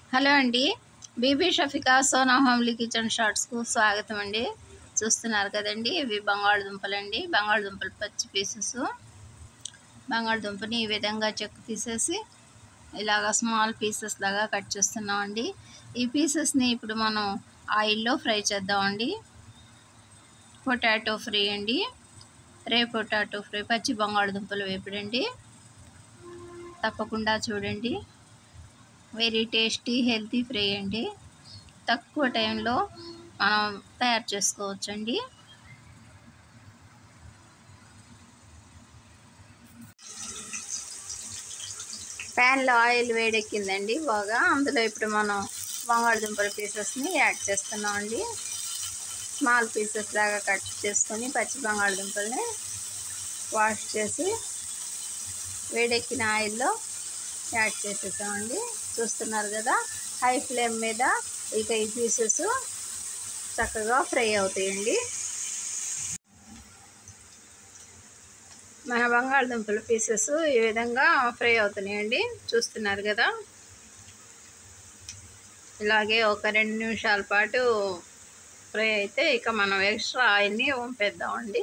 hello అండి Bibi Shafika Sona homely kitchen షార్ట్స్కు స్వాగతం అండి చూస్తున్నారు కదండి ఇవి బంగాళదుంపలు అండి బంగాళదుంపలు పచ్చి పీసెస్ బంగాళదుంపని ఈ విధంగా చెక్కు తీసేసి ఇలాగ స్మాల్ పీసెస్ లాగా కట్ చేస్తున్నామండి ఈ పీసెస్ని ఇప్పుడు మనం ఆయిల్లో ఫ్రై చేద్దామండి పొటాటో ఫ్రై అండి రే పొటాటో ఫ్రై పచ్చి బంగాళదుంపలు వేపుడండి తప్పకుండా చూడండి వెరీ టేస్టీ హెల్తీ ఫ్రై అండి తక్కువ టైంలో మనం తయారు చేసుకోవచ్చండి ప్యాన్లో ఆయిల్ వేడెక్కిందండి బాగా అందులో ఇప్పుడు మనం బంగాళదుంపల పీసెస్ని యాడ్ చేస్తున్నామండి స్మాల్ పీసెస్ లాగా కట్ చేసుకొని పచ్చి బంగాళదుంపల్ని వాష్ చేసి వేడెక్కిన ఆయిల్లో యాడ్ చేసేసామండి చూస్తున్నారు కదా హై ఫ్లేమ్ మీద ఇక ఈ పీసెస్ చక్కగా ఫ్రై అవుతాయండి మన బంగాళదుంపల పీసెస్ ఈ విధంగా ఫ్రై అవుతున్నాయండి చూస్తున్నారు కదా ఇలాగే ఒక రెండు నిమిషాల పాటు ఫ్రై అయితే ఇక మనం ఎక్స్ట్రా ఆయిల్ని వంపేద్దామండి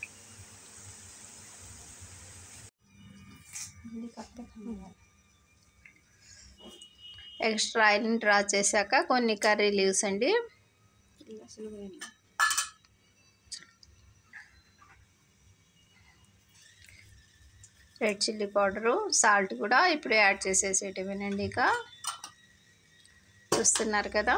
ఎక్స్ట్రా ఆయిల్ని డ్రా చేశాక కొన్ని కర్రీ లీవ్స్ అండి రెడ్ చిల్లీ పౌడరు సాల్ట్ కూడా ఇప్పుడు యాడ్ చేసేసేటమేనండి ఇక చూస్తున్నారు కదా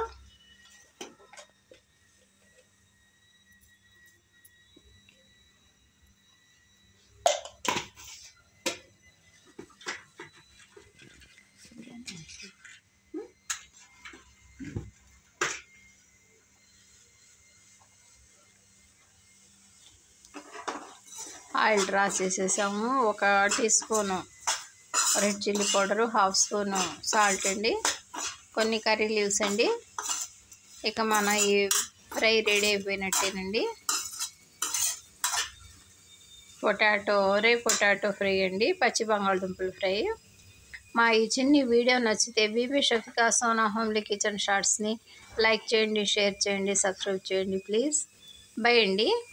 ఆయిల్ డ్రా చేసేసాము ఒక teaspoon red chilli powder half spoon salt అండి కొన్ని కర్రీ లీవ్స్ అండి ఇక మన ఈ ఫ్రై రెడీ అయిపోయినట్టేనండి పొటాటో రే పొటాటో ఫ్రై అండి పచ్చి బంగాళదుంపల ఫ్రై మా ఈ చిన్ని వీడియో నచ్చితే బీబీ షఫికా సోనా హోమ్లీ కిచెన్ షార్ట్స్ని లైక్ చేయండి షేర్ చేయండి సబ్స్క్రైబ్ చేయండి ప్లీజ్ బై అండి